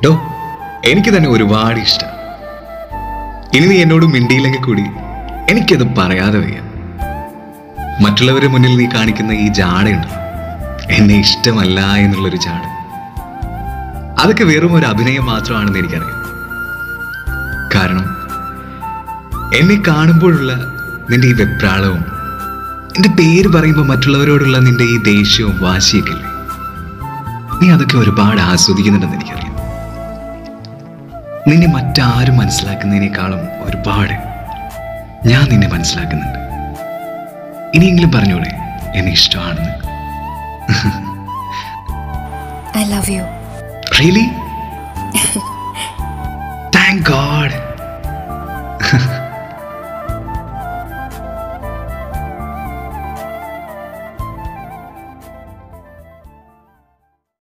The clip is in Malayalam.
ഡോ എനിക്ക് തന്നെ ഒരുപാട് ഇഷ്ടം ഇനി നീ എന്നോട് മിണ്ടിയില്ലെങ്കിൽ കൂടി എനിക്കത് പറയാതെ വയ്യ മറ്റുള്ളവരുടെ മുന്നിൽ നീ കാണിക്കുന്ന ഈ ജാടയുണ്ട് എന്നെ ഇഷ്ടമല്ല എന്നുള്ളൊരു ജാട അതൊക്കെ വെറും ഒരു അഭിനയം മാത്രമാണെന്ന് എനിക്കറിയാം കാരണം എന്നെ കാണുമ്പോഴുള്ള നിന്റെ ഈ വെപ്രാളവും എന്റെ പേര് പറയുമ്പോൾ മറ്റുള്ളവരോടുള്ള നിന്റെ ഈ ദേഷ്യവും വാശിയൊക്കെ ഇല്ലേ നീ അതൊക്കെ ഒരുപാട് ആസ്വദിക്കുന്നുണ്ടെന്ന് എനിക്കറിയാം നിന്നെ മറ്റാരും മനസ്സിലാക്കുന്നതിനേക്കാളും ഒരുപാട് ഞാൻ നിന്നെ മനസ്സിലാക്കുന്നുണ്ട് ഇനിയെങ്കിലും പറഞ്ഞോളെ എന്നെ ഇഷ്ടമാണെന്ന് I love you really thank God